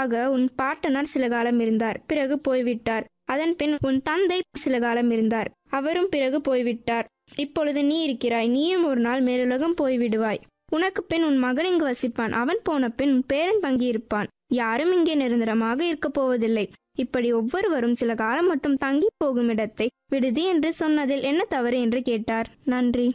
ஆக உன் பாட்டனார் சில காலம் இருந்தார் பிறகு போய்விட்டார் அதன் பின் உன் தந்தை சில காலம் இருந்தார் அவரும் பிறகு போய்விட்டார் இப்பொழுது நீ இருக்கிறாய் நீயும் ஒரு நாள் மேலுலகம் போய்விடுவாய் உனக்கு பின் உன் மகன் இங்கு வசிப்பான் அவன் போன பின் உன் பேரன் தங்கியிருப்பான் யாரும் இங்கே நிரந்தரமாக இருக்கப் போவதில்லை இப்படி ஒவ்வொருவரும் சில காலம் மட்டும் தங்கி போகும் இடத்தை விடுதி என்று சொன்னதில் என்ன தவறு என்று கேட்டார் நன்றி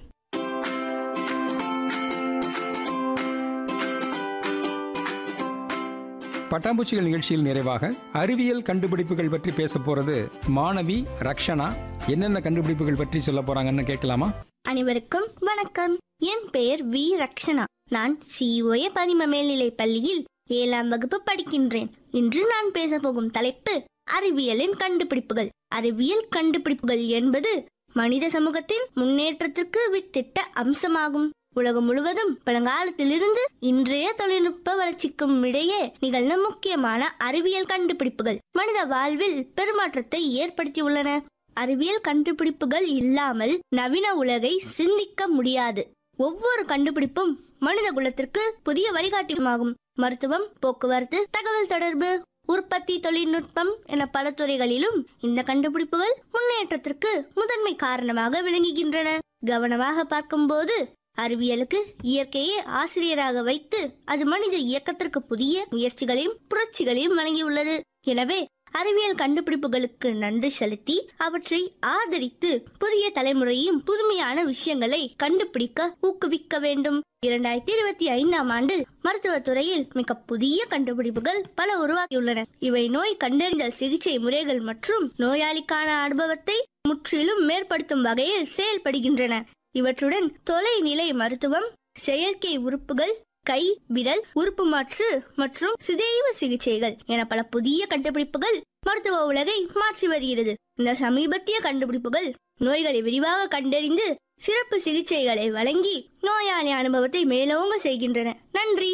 பட்டாம்பூச்சிகள் நிகழ்ச்சியில் நிறைவாக அறிவியல் கண்டுபிடிப்புகள் பற்றி பேச போறது மாணவி ரக்ஷனா என்னென்ன கண்டுபிடிப்புகள் பற்றி சொல்ல போறாங்கன்னு கேட்கலாமா அனைவருக்கும் வணக்கம் என் பெயர் வி ரக்ஷனா நான் சிஓஏ பதிம மேல்நிலைப் பள்ளியில் ஏழாம் வகுப்பு படிக்கின்றேன் இன்று நான் பேச போகும் தலைப்பு அறிவியலின் கண்டுபிடிப்புகள் அறிவியல் கண்டுபிடிப்புகள் என்பது மனித சமூகத்தின் முன்னேற்றத்திற்கு வித்திட்ட அம்சமாகும் உலகம் முழுவதும் பழங்காலத்திலிருந்து இன்றைய தொழில்நுட்ப வளர்ச்சிக்கும் இடையே நிகழ்ந்த முக்கியமான அறிவியல் கண்டுபிடிப்புகள் மனித வாழ்வில் பெருமாற்றத்தை ஏற்படுத்தியுள்ளன அறிவியல் கண்டுபிடிப்புகள் இல்லாமல் நவீன உலகை சிந்திக்க முடியாது ஒவ்வொரு கண்டுபிடிப்பும் மனித குலத்திற்கு புதிய வழிகாட்டியமாகும் மருத்துவம் போக்குவரத்து தகவல் தொடர்பு உற்பத்தி தொழில்நுட்பம் என பல துறைகளிலும் இந்த கண்டுபிடிப்புகள் முன்னேற்றத்திற்கு முதன்மை காரணமாக விளங்குகின்றன கவனமாக பார்க்கும்போது அறிவியலுக்கு இயற்கையை ஆசிரியராக வைத்து அது மனித இயக்கத்திற்கு புதிய முயற்சிகளையும் புரட்சிகளையும் வழங்கியுள்ளது எனவே அறிவியல் கண்டுபிடிப்புகளுக்கு நன்றி செலுத்தி அவற்றை ஆதரித்து புதிய தலைமுறையும் புதுமையான விஷயங்களை கண்டுபிடிக்க ஊக்குவிக்க வேண்டும் இரண்டாயிரத்தி இருபத்தி ஐந்தாம் ஆண்டில் மருத்துவத் துறையில் மிக புதிய கண்டுபிடிப்புகள் பல உருவாகியுள்ளன இவை நோய் கண்டறிதல் சிகிச்சை முறைகள் மற்றும் நோயாளிக்கான அனுபவத்தை முற்றிலும் மேற்படுத்தும் வகையில் செயல்படுகின்றன இவற்றுடன் தொலைநிலை மருத்துவம் செயற்கை உறுப்புகள் கை விரல் உறுப்பு மாற்று மற்றும் சிதைவு சிகிச்சைகள் என பல புதிய கண்டுபிடிப்புகள் மருத்துவ உலகை மாற்றி வருகிறது இந்த சமீபத்திய கண்டுபிடிப்புகள் நோய்களை விரிவாக கண்டறிந்து சிறப்பு சிகிச்சைகளை வழங்கி நோயாளி அனுபவத்தை மேலோங்க செய்கின்றன நன்றி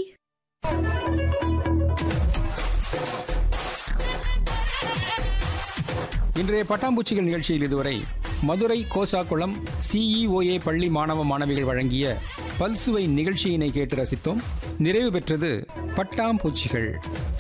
இன்றைய பட்டாம்பூச்சிகள் நிகழ்ச்சியில் இதுவரை மதுரை கோசாக்குளம் சிஇஓஏ பள்ளி மாணவ மாணவிகள் வழங்கிய பல்சுவை நிகழ்ச்சியினை கேட்டு ரசித்தோம் நிறைவு பெற்றது பட்டாம்பூச்சிகள்